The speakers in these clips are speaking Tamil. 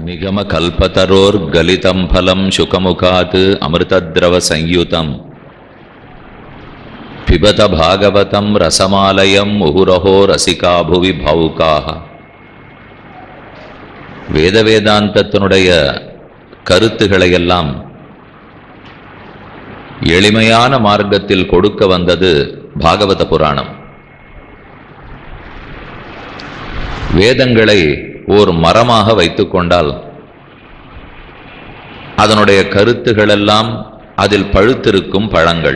निगमकल्पतरोर्गलितं फलं शुकमुखात् अमृतद्रवसंयुतं पिबत भागवतं रसमालयं मुहुरहो रसिका भुवि भाவுகாக வேத வேதாந்தத்தினுடைய கருத்துக்களை எல்லாம் எளிமையான மார்க்கத்தில் கொடுக்க வந்தது பாகவத புராணம் வேதங்களை ஓர் மரமாக வைத்துக்கொண்டால் அதனுடைய கருத்துகளெல்லாம் அதில் பழுத்திருக்கும் பழங்கள்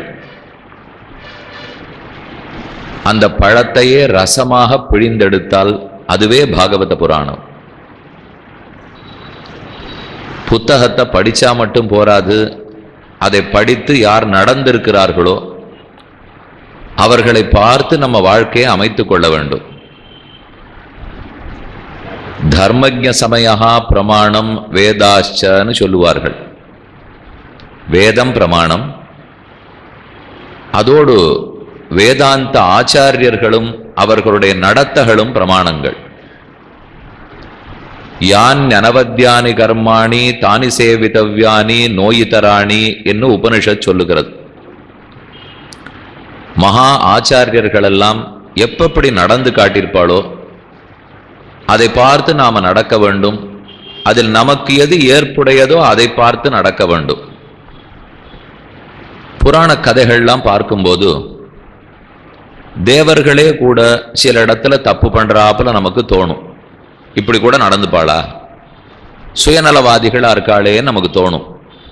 அந்த பழத்தையே ரசமாக பிழிந்தெடுத்தால் அதுவே பாகவத புராணம் புத்தகத்தை படிச்சா மட்டும் போராது அதை படித்து யார் நடந்திருக்கிறார்களோ அவர்களை பார்த்து நம்ம வாழ்க்கையை அமைத்துக் கொள்ள வேண்டும் தர்மஜ சமயா பிரமாணம் வேதாச்சன்னு சொல்லுவார்கள் வேதம் பிரமாணம் அதோடு வேதாந்த ஆச்சாரியர்களும் அவர்களுடைய நடத்தகளும் பிரமாணங்கள் யான் அனவத்தியானி கர்மாணி தானி சேவிதவ்யானி நோயிதராணி என்று உபனிஷத் சொல்லுகிறது மகா ஆச்சாரியர்களெல்லாம் எப்பப்படி நடந்து காட்டியிருப்பாளோ அதை பார்த்து நாம நடக்க வேண்டும் அதில் நமக்கு எது ஏற்புடையதோ அதை பார்த்து நடக்க வேண்டும் புராண கதைகள்லாம் பார்க்கும்போது தேவர்களே கூட சில இடத்துல தப்பு பண்றாப்புல நமக்கு தோணும் இப்படி கூட நடந்துப்பாளா சுயநலவாதிகளா இருக்காளேன்னு நமக்கு தோணும்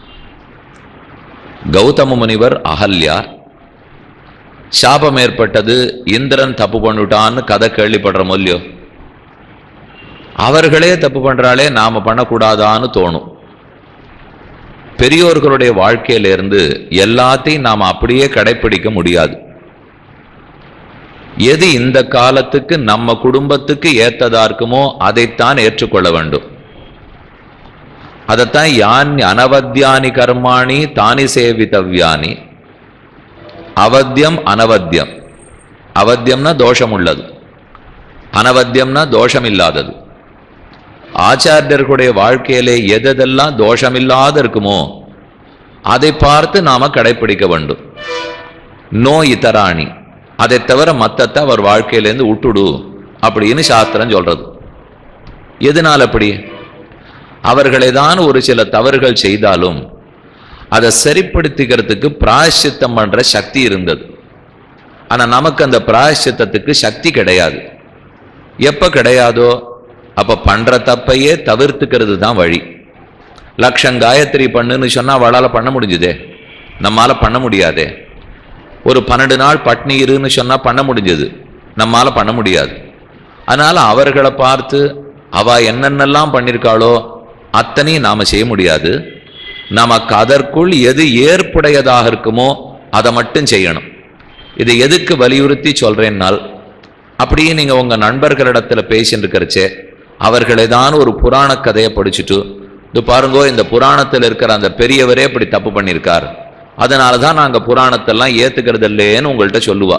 கௌதம முனிவர் அகல்யா சாபம் ஏற்பட்டது இந்திரன் தப்பு பண்ணிட்டான்னு கதை கேள்விப்படுற மொழியோ அவர்களே தப்பு பண்றாளே நாம பண்ணக்கூடாதான்னு தோணும் பெரியோர்களுடைய வாழ்க்கையிலிருந்து எல்லாத்தையும் நாம் அப்படியே கடைப்பிடிக்க முடியாது எது இந்த காலத்துக்கு நம்ம குடும்பத்துக்கு ஏத்ததா இருக்குமோ அதைத்தான் ஏற்றுக்கொள்ள வேண்டும் அதைத்தான் யான் அனவத்தியானி கர்மாணி தானி சேவிதவ்யானி அவத்தியம் அனவத்தியம் அவத்தியம்னா தோஷம் உள்ளது அனவத்தியம்னா தோஷம் இல்லாதது ஆச்சாரியர்களுடைய வாழ்க்கையிலே எதெல்லாம் தோஷமில்லாத இருக்குமோ அதை பார்த்து நாம கடைப்பிடிக்க வேண்டும் நோ இத்தராணி அதை தவிர மத்தத்தை அவர் வாழ்க்கையிலேருந்து விட்டுடு அப்படின்னு சாஸ்திரம் சொல்றது எதனால் அப்படி அவர்களை தான் ஒரு சில தவறுகள் செய்தாலும் அதை சரிப்படுத்திக்கிறதுக்கு பிராயசித்தம் பண்ற சக்தி இருந்தது ஆனா நமக்கு அந்த பிராயசித்தத்துக்கு சக்தி கிடையாது எப்ப கிடையாதோ அப்ப பண்ற தப்பையே தவிர்த்துக்கிறது தான் வழி லட்சம் காயத்ரி பண்ணுன்னு சொன்னா அவளால பண்ண முடிஞ்சுதே நம்மால பண்ண முடியாதே ஒரு பன்னெண்டு நாள் பட்னி இருன்னு சொன்னா பண்ண முடிஞ்சது நம்மால பண்ண முடியாது அதனால அவர்களை பார்த்து அவ என்னென்னலாம் பண்ணியிருக்காளோ அத்தனையும் நாம செய்ய முடியாது நமக்கு அதற்குள் எது ஏற்புடையதாக இருக்குமோ அதை மட்டும் செய்யணும் இது எதுக்கு வலியுறுத்தி சொல்றேன்னால் அப்படியே நீங்க உங்க நண்பர்களிடத்துல பேசிட்டு இருக்கிறச்சே அவர்களை தான் ஒரு புராண கதையை படிச்சுட்டு இது பாருங்கோ இந்த புராணத்தில் இருக்கிற அந்த பெரியவரே இப்படி தப்பு பண்ணியிருக்கார் அதனால தான் நாங்கள் புராணத்தெல்லாம் ஏத்துக்கிறது இல்லையேன்னு உங்கள்கிட்ட சொல்லுவா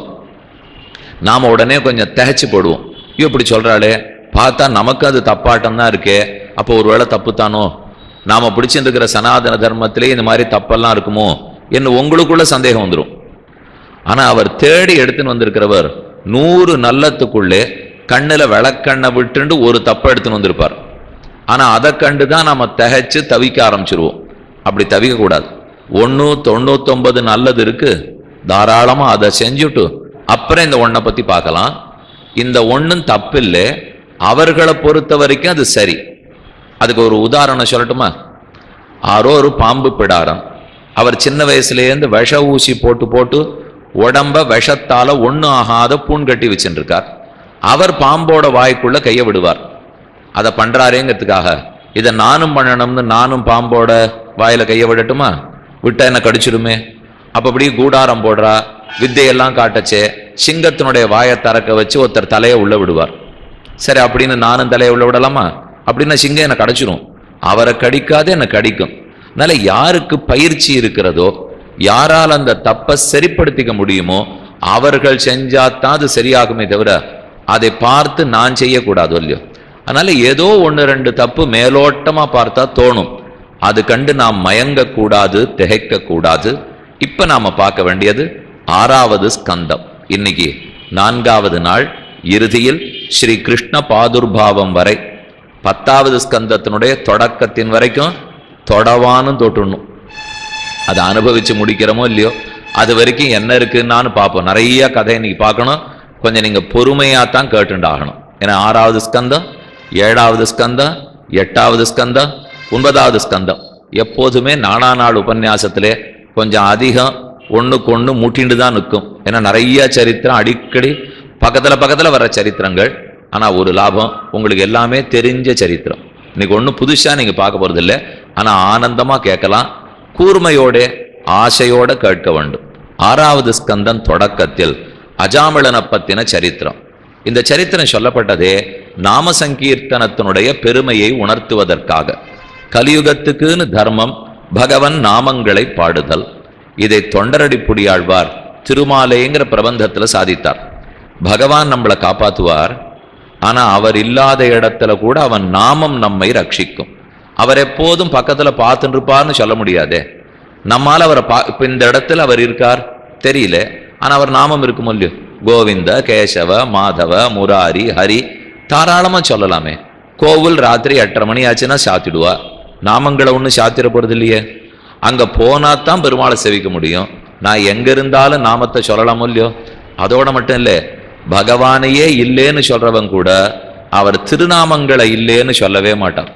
நாம உடனே கொஞ்சம் தகச்சு போடுவோம் ஐயோ இப்படி சொல்றாளே பார்த்தா நமக்கு அது தப்பாட்டம் தான் இருக்கே அப்போ ஒருவேளை தப்பு தானோ நாம பிடிச்சிட்டு இருக்கிற சனாதன தர்மத்திலே இந்த மாதிரி தப்பெல்லாம் இருக்குமோ என்று உங்களுக்குள்ள சந்தேகம் வந்துடும் ஆனா அவர் தேடி எடுத்துன்னு வந்திருக்கிறவர் நூறு நல்லத்துக்குள்ளே கண்ணுல விளக்கண்ணை விட்டுண்டு ஒரு தப்பை எடுத்துன்னு வந்திருப்பார் ஆனா அதை கண்டு தான் நம்ம தகைச்சு தவிக்க ஆரம்பிச்சிருவோம் அப்படி தவிக்க கூடாது ஒன்று தொண்ணூத்தொன்பது நல்லது இருக்கு தாராளமா அதை செஞ்சுட்டு அப்புறம் இந்த ஒன்றை பத்தி பார்க்கலாம் இந்த ஒன்றும் தப்பில்லை அவர்களை பொறுத்த வரைக்கும் அது சரி அதுக்கு ஒரு உதாரணம் சொல்லட்டுமா ஆரோ ஒரு பாம்பு பிடாரம் அவர் சின்ன வயசுலேருந்து விஷ ஊசி போட்டு போட்டு உடம்ப விஷத்தால ஒண்ணு ஆகாத பூண் கட்டி வச்சுருக்கார் அவர் பாம்போட வாய்க்குள்ள கையை விடுவார் அதை பண்றாரேங்கிறதுக்காக இதை நானும் பண்ணணும்னு நானும் பாம்போட வாயில கையை விடட்டுமா விட்டா என்ன கடிச்சிடுமே அப்ப அப்படியே கூடாரம் போடுறா வித்தையெல்லாம் காட்டச்சே சிங்கத்தினுடைய வாயை திறக்க வச்சு ஒருத்தர் தலையை உள்ள விடுவார் சரி அப்படின்னு நானும் தலையை உள்ள விடலாமா அப்படின்னா சிங்கம் என்னை கடிச்சிரும் அவரை கடிக்காது என்னை கடிக்கும் அதனால யாருக்கு பயிற்சி இருக்கிறதோ யாரால் அந்த தப்பை சரிப்படுத்திக்க முடியுமோ அவர்கள் செஞ்சாதான் அது சரியாகுமே தவிர அதை பார்த்து நான் செய்யக்கூடாது இல்லையோ அதனால ஏதோ ஒன்று ரெண்டு தப்பு மேலோட்டமா பார்த்தா தோணும் அது கண்டு நாம் மயங்கக்கூடாது திகைக்க கூடாது இப்ப நாம பார்க்க வேண்டியது ஆறாவது ஸ்கந்தம் இன்னைக்கு நான்காவது நாள் இறுதியில் ஸ்ரீ கிருஷ்ண பாதுர்பாவம் வரை பத்தாவது ஸ்கந்தத்தினுடைய தொடக்கத்தின் வரைக்கும் தொடவான்னு தொட்டுடணும் அதை அனுபவிச்சு முடிக்கிறோமோ இல்லையோ அது வரைக்கும் என்ன இருக்குன்னான்னு பார்ப்போம் நிறைய கதை இன்னைக்கு பார்க்கணும் கொஞ்சம் நீங்க பொறுமையா தான் கேட்டுண்டாகணும் ஏன்னா ஆறாவது ஸ்கந்தம் ஏழாவது ஸ்கந்தம் எட்டாவது ஸ்கந்தம் ஒன்பதாவது ஸ்கந்தம் எப்போதுமே நானா நாள் உபன்யாசத்திலே கொஞ்சம் அதிகம் ஒண்ணுக்கு ஒண்ணு முட்டிண்டு தான் நிற்கும் ஏன்னா நிறைய சரித்திரம் அடிக்கடி பக்கத்துல பக்கத்துல வர்ற சரித்திரங்கள் ஆனா ஒரு லாபம் உங்களுக்கு எல்லாமே தெரிஞ்ச சரித்திரம் இன்னைக்கு ஒன்றும் புதுசா நீங்க பார்க்க போறது இல்லை ஆனா ஆனந்தமா கேட்கலாம் கூர்மையோட ஆசையோட கேட்க வேண்டும் ஆறாவது ஸ்கந்தம் தொடக்கத்தில் அஜாமிளனை பத்தின சரித்திரம் இந்த சரித்திரம் சொல்லப்பட்டதே நாம சங்கீர்த்தனத்தினுடைய பெருமையை உணர்த்துவதற்காக கலியுகத்துக்குன்னு தர்மம் பகவன் நாமங்களை பாடுதல் இதை தொண்டரடிப்புடியாழ்வார் திருமாலைங்கிற பிரபந்தத்துல சாதித்தார் பகவான் நம்மளை காப்பாத்துவார் ஆனா அவர் இல்லாத இடத்துல கூட அவன் நாமம் நம்மை ரட்சிக்கும் அவர் எப்போதும் பக்கத்துல பார்த்துட்டு இருப்பார்னு சொல்ல முடியாதே நம்மால அவரை பா இப்ப இந்த இடத்துல அவர் இருக்கார் தெரியல ஆனா அவர் நாமம் இருக்கும் இல்லையோ கோவிந்த கேசவ மாதவ முராரி ஹரி தாராளமா சொல்லலாமே கோவில் ராத்திரி எட்டரை மணி ஆச்சுன்னா சாத்திடுவா நாமங்களை ஒன்றும் சாத்திர போறது இல்லையே அங்க போனா தான் பெருமாளை செவிக்க முடியும் நான் எங்க இருந்தாலும் நாமத்தை சொல்லலாமோ இல்லையோ அதோட மட்டும் இல்லை பகவானையே இல்லேன்னு சொல்றவன் கூட அவர் திருநாமங்களை இல்லேன்னு சொல்லவே மாட்டான்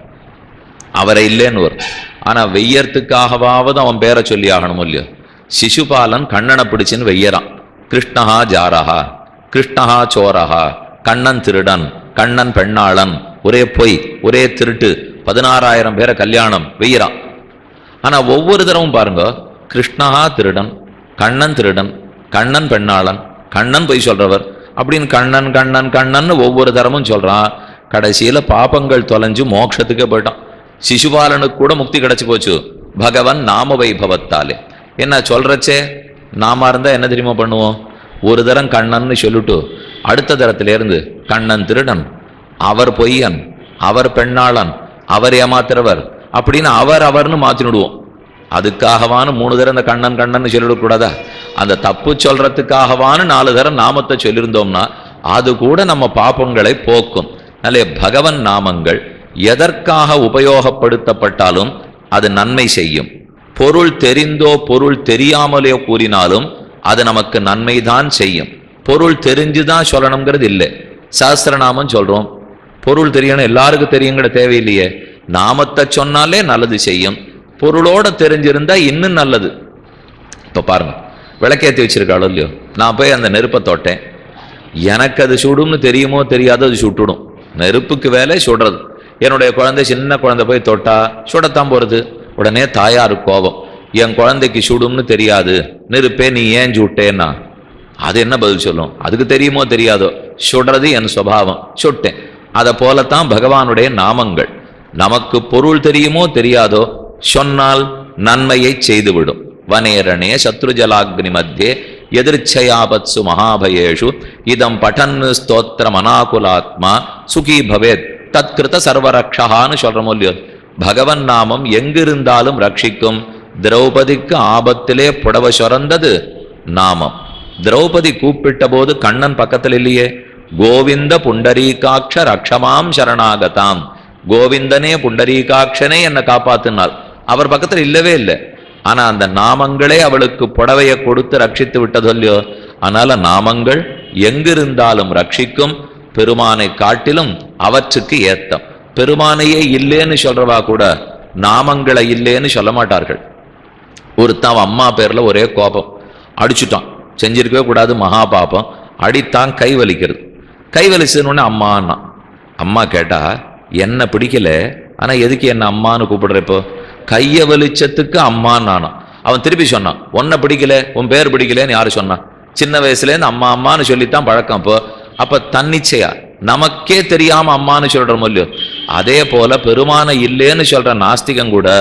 அவரை இல்லைன்னு வரும் ஆனா வெய்யறதுக்காகவாவது அவன் பேரை சொல்லி ஆகணும் இல்லையோ சிசுபாலன் கண்ணனை பிடிச்சுன்னு வெய்யறான் கிருஷ்ணஹா ஜாரஹா கிருஷ்ணஹா சோரஹா கண்ணன் திருடன் கண்ணன் பெண்ணாளன் ஒரே பொய் ஒரே திருட்டு பதினாறாயிரம் பேரை கல்யாணம் வெய்யறான் ஆனா ஒவ்வொரு தடவும் பாருங்க கிருஷ்ணஹா திருடன் கண்ணன் திருடன் கண்ணன் பெண்ணாளன் கண்ணன் பொய் சொல்றவர் அப்படின்னு கண்ணன் கண்ணன் கண்ணன் ஒவ்வொரு தரமும் சொல்றான் கடைசியில பாபங்கள் தொலைஞ்சு மோட்சத்துக்கே போயிட்டான் சிசுபாலனுக்கு கூட முக்தி கிடைச்சு போச்சு பகவன் நாம வைபவத்தாலே என்ன சொல்றச்சே நாம இருந்தா என்ன தெரியுமா பண்ணுவோம் ஒரு தரம் கண்ணன்னு சொல்லிட்டு அடுத்த தரத்துல இருந்து கண்ணன் திருடன் அவர் பொய்யன் அவர் பெண்ணாளன் அவர் ஏமாத்துறவர் அப்படின்னு அவர் அவர்னு மாத்தினுடுவோம் அதுக்காகவான மூணு தரம் இந்த கண்ணன் கண்ணன் சொல்லிடக்கூடாதா அந்த தப்பு சொல்றதுக்காகவான நாலு தரம் நாமத்தை சொல்லியிருந்தோம்னா அது கூட நம்ம பாப்பங்களை போக்கும் நல்ல பகவன் நாமங்கள் எதற்காக உபயோகப்படுத்தப்பட்டாலும் அது நன்மை செய்யும் பொருள் தெரிந்தோ பொருள் தெரியாமலே கூறினாலும் அது நமக்கு நன்மைதான் செய்யும் பொருள் தெரிஞ்சுதான் சொல்லணுங்கிறது இல்லை சாஸ்திரநாமம் சொல்றோம் பொருள் தெரியணும் எல்லாருக்கும் தெரியுங்கிற தேவையில்லையே நாமத்தை சொன்னாலே நல்லது செய்யும் பொருளோட தெரிஞ்சிருந்தா இன்னும் நல்லது இப்ப பாருங்க விளக்கேத்தி வச்சிருக்காளோ இல்லையோ நான் போய் அந்த நெருப்பை தொட்டேன் எனக்கு அது சுடும்னு தெரியுமோ தெரியாதோ அது சுட்டுடும் நெருப்புக்கு வேலை சுடுறது என்னுடைய குழந்தை சின்ன குழந்தை போய் தொட்டா சுடத்தான் போறது உடனே தாயாரு கோபம் என் குழந்தைக்கு சுடும்னு தெரியாது நெருப்பே நீ ஏன் சுட்டேன்னா அது என்ன பதில் சொல்லும் அதுக்கு தெரியுமோ தெரியாதோ சுடுறது என் சுபாவம் சுட்டேன் அதை போலத்தான் பகவானுடைய நாமங்கள் நமக்கு பொருள் தெரியுமோ தெரியாதோ சொன்னால் நன்மையை செய்துவிடும் வனேரணே சத்ருஜலாக்னி மத்தியே எதிர்ச்சயாபத்சு மகாபயேஷு இதம் பட்டன் ஸ்தோத்திரம் அனாகுலாத்மா சுகி பவேத் தத்கிருத சர்வரக்ஷகான்னு சொல்றோமோ இல்லையோ பகவன் நாமம் எங்கிருந்தாலும் ரட்சிக்கும் திரௌபதிக்கு ஆபத்திலே புடவ சுரந்தது நாமம் திரௌபதி கூப்பிட்ட போது கண்ணன் பக்கத்தில் இல்லையே கோவிந்த புண்டரீகாட்ச ரக்ஷமாம் சரணாகதாம் கோவிந்தனே புண்டரீகாட்சனே என்னை காப்பாத்தினாள் அவர் பக்கத்துல இல்லவே இல்லை ஆனா அந்த நாமங்களே அவளுக்கு புடவையை கொடுத்து ரட்சித்து விட்டதோ இல்லையோ அதனால நாமங்கள் எங்கிருந்தாலும் ரட்சிக்கும் பெருமானை காட்டிலும் அவற்றுக்கு ஏத்தம் பெருமானையே இல்லேன்னு சொல்றவா கூட நாமங்களை இல்லேன்னு சொல்ல மாட்டார்கள் ஒருத்தன் அவன் அம்மா பேர்ல ஒரே கோபம் அடிச்சுட்டான் செஞ்சிருக்கவே கூடாது மகா பாபம் அடித்தான் கை வலிக்கிறது கை வலிச்சதுன்னு அம்மான்னா அம்மா கேட்டா என்ன பிடிக்கல ஆனா எதுக்கு என்ன அம்மான்னு கூப்பிடுற இப்போ கைய வலிச்சத்துக்கு அம்மான்னு நானாம் அவன் திருப்பி சொன்னான் உன்னை பிடிக்கல உன் பேர் பிடிக்கலன்னு யாரு சொன்னான் சின்ன வயசுலேருந்து அம்மா அம்மான்னு சொல்லித்தான் பழக்கம் இப்போ அப்ப தன்னிச்சையா நமக்கே தெரியாம அம்மான்னு சொல்றோம் இல்லையோ அதே போல பெருமான இல்லேன்னு சொல்ற நாஸ்திகம் கூட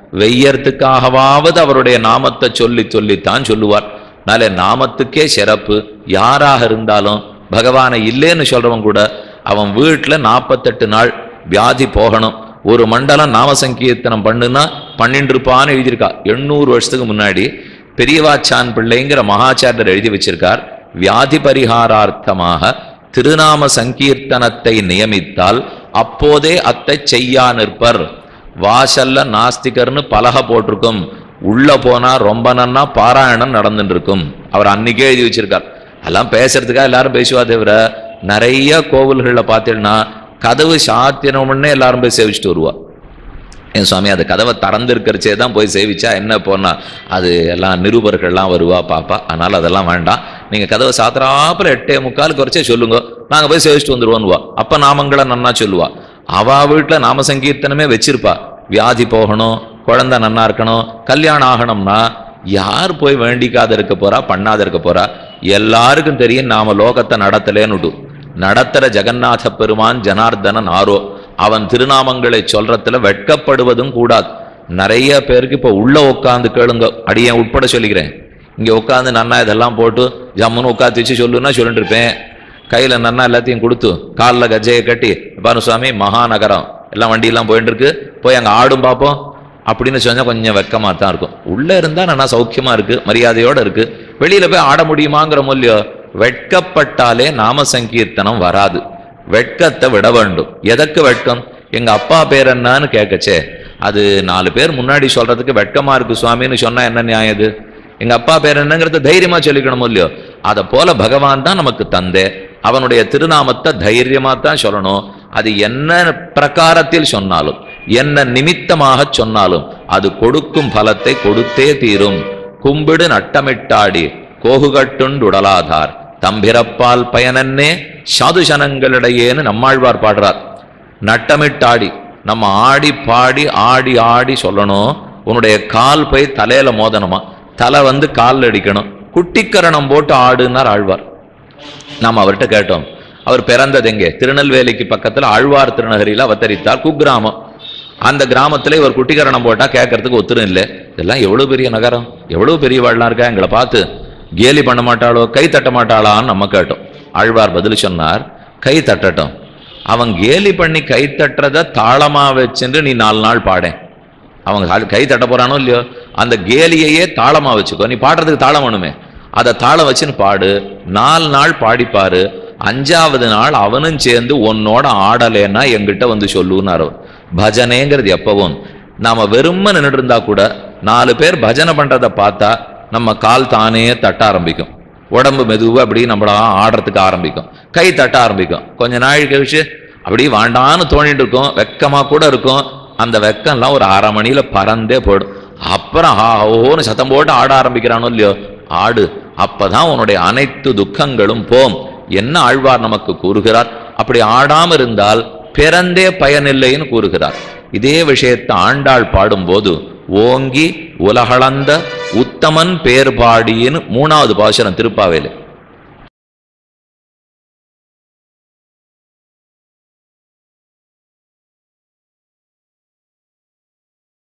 வெய்யறதுக்காகவாவது அவருடைய நாமத்தை சொல்லி சொல்லித்தான் சொல்லுவார் அதனால நாமத்துக்கே சிறப்பு யாராக இருந்தாலும் பகவானை இல்லேன்னு சொல்றவன் கூட அவன் வீட்டுல நாற்பத்தெட்டு நாள் வியாதி போகணும் ஒரு மண்டலம் நாம சங்கீர்த்தனம் பண்ணுனா பண்ணிட்டு இருப்பான்னு எழுதியிருக்கா எண்ணூறு வருஷத்துக்கு முன்னாடி பெரியவாச்சான் பிள்ளைங்கிற மகாச்சாரியர் எழுதி வச்சிருக்கார் வியாதி பரிகாரார்த்தமாக திருநாம சங்கீர்த்தனத்தை நியமித்தால் அப்போதே அத்தை செய்யா நிற்பர் வாசல்ல நாஸ்திகர்னு பலகை போட்டிருக்கும் உள்ள போனா ரொம்ப நன்னா பாராயணம் நடந்துட்டு இருக்கும் அவர் அன்னைக்கே எழுதி வச்சிருக்கார் எல்லாம் பேசுறதுக்காக எல்லாரும் பேசுவா தவிர நிறைய கோவில்கள்ல பார்த்தீங்கன்னா கதவு சாத்தினவுடனே எல்லாரும் போய் சேவிச்சுட்டு வருவா என் சுவாமி அது கதவை திறந்திருக்கிறச்சே தான் போய் சேவிச்சா என்ன போனா அது எல்லாம் நிருபர்கள்லாம் வருவா பாப்பா அதனால அதெல்லாம் வேண்டாம் நீங்க கதவை சாத்திராப்புல எட்டே முக்கால் குறைச்சே சொல்லுங்க நாங்க போய் சேவிச்சுட்டு வந்துருவோன்னுவா அப்ப நாமங்களை நன்னா சொல்லுவா அவா வீட்டுல நாம சங்கீர்த்தனமே வச்சிருப்பா வியாதி போகணும் குழந்தை நன்னா இருக்கணும் கல்யாணம் ஆகணும்னா யார் போய் வேண்டிக்காத இருக்க போறா பண்ணாத இருக்க போறா எல்லாருக்கும் தெரியும் நாம லோகத்தை நடத்தலேன்னு நடத்துற ஜெகநாத பெருமான் ஜனார்தனன் ஆரோ அவன் திருநாமங்களை சொல்றதுல வெட்கப்படுவதும் கூடாது நிறைய பேருக்கு இப்ப உள்ள உட்காந்து கேளுங்க அடியேன் உட்பட சொல்லிக்கிறேன் இங்க உட்காந்து நன்னா இதெல்லாம் போட்டு ஜம்முன்னு உட்காந்து வச்சு சொல்லுன்னா சொல்லிட்டு இருப்பேன் கையில நன்னா எல்லாத்தையும் கொடுத்து காலில் கஜையை கட்டி பானு சுவாமி மகாநகரம் எல்லாம் வண்டியெல்லாம் போயிட்டு இருக்கு போய் அங்க ஆடும் பார்ப்போம் அப்படின்னு சொன்னா கொஞ்சம் வெக்கமா தான் இருக்கும் உள்ள இருந்தா நல்லா சௌக்கியமா இருக்கு மரியாதையோட இருக்கு வெளியில போய் ஆட முடியுமாங்கிற மூலியம் வெட்கப்பட்டாலே நாம சங்கீர்த்தனம் வராது வெட்கத்தை விட வேண்டும் எதற்கு வெட்கம் எங்க அப்பா பேர் என்னன்னு கேட்கச்சே அது நாலு பேர் முன்னாடி சொல்றதுக்கு வெட்கமா இருக்கு சுவாமின்னு சொன்னா என்ன நியாயம் இது எங்க அப்பா பேர் என்னங்கிறத தைரியமா சொல்லிக்கணும் இல்லையோ அதை போல பகவான் தான் நமக்கு தந்தே அவனுடைய திருநாமத்தை தைரியமா தான் சொல்லணும் அது என்ன பிரகாரத்தில் சொன்னாலும் என்ன நிமித்தமாக சொன்னாலும் அது கொடுக்கும் பலத்தை கொடுத்தே தீரும் கும்பிடு நட்டமிட்டாடி கோகுகட்டுண்டுடலாதார் தம்பிறப்பால் பயனன்னே சாதுசனங்களிடையேன்னு நம்மாழ்வார் பாடுறார் நட்டமிட்டாடி நம்ம ஆடி பாடி ஆடி ஆடி சொல்லணும் உன்னுடைய கால் போய் தலையில மோதணுமா தலை வந்து காலில் அடிக்கணும் குட்டிக்கரணம் போட்டு ஆடுன்னார் ஆழ்வார் நாம் அவர்கிட்ட கேட்டோம் அவர் பிறந்தது எங்கே திருநெல்வேலிக்கு பக்கத்துல ஆழ்வார் திருநகரியில் அவதரித்தார் குக்கிராமம் அந்த கிராமத்துல இவர் குட்டிக்கரணம் போட்டா கேட்கறதுக்கு ஒத்துரும் இல்லை இதெல்லாம் எவ்வளவு பெரிய நகரம் எவ்வளவு பெரிய வாழ்லாம் இருக்கா எங்களை பார்த்து கேலி பண்ண மாட்டாளோ கை தட்ட மாட்டாளான்னு நம்ம கேட்டோம் ஆழ்வார் பதில் சொன்னார் கை தட்டட்டும் அவன் கேலி பண்ணி கை தட்டுறத தாளமா வச்சுட்டு நீ நாலு நாள் பாடேன் அவங்க கால் கை தட்ட போறானோ இல்லையோ அந்த கேலியையே தாளமா வச்சுக்கோ நீ பாடுறதுக்கு தாளம் வேணுமே அதை தாளம் வச்சுன்னு பாடு நாலு நாள் பாடிப்பாரு அஞ்சாவது நாள் அவனும் சேர்ந்து உன்னோட ஆடலைன்னா என்கிட்ட வந்து சொல்லுன்னார் அவர் பஜனைங்கிறது எப்பவும் நாம வெறும நின்றுட்டு இருந்தா கூட நாலு பேர் பஜனை பண்றதை பார்த்தா நம்ம கால் தானே தட்ட ஆரம்பிக்கும் உடம்பு மெதுவா அப்படி நம்மள ஆடுறதுக்கு ஆரம்பிக்கும் கை தட்ட ஆரம்பிக்கும் கொஞ்ச நாள் கழிச்சு அப்படி வாண்டான்னு தோணிட்டு இருக்கும் வெக்கமா கூட இருக்கும் அந்த வெக்கம்லாம் ஒரு அரை மணியில பறந்தே போயிடும் அப்புறம் ஹா ஓன்னு சத்தம் போட்டு ஆட ஆரம்பிக்கிறானோ இல்லையோ ஆடு அப்பதான் உன்னுடைய அனைத்து துக்கங்களும் போம் என்ன ஆழ்வார் நமக்கு கூறுகிறார் அப்படி ஆடாம இருந்தால் பிறந்தே பயனில்லைன்னு கூறுகிறார் இதே விஷயத்தை ஆண்டாள் பாடும்போது ஓங்கி உலகளந்த உத்தமன் பேர் பாடின்னு மூணாவது பாசுரம் திருப்பாவேலு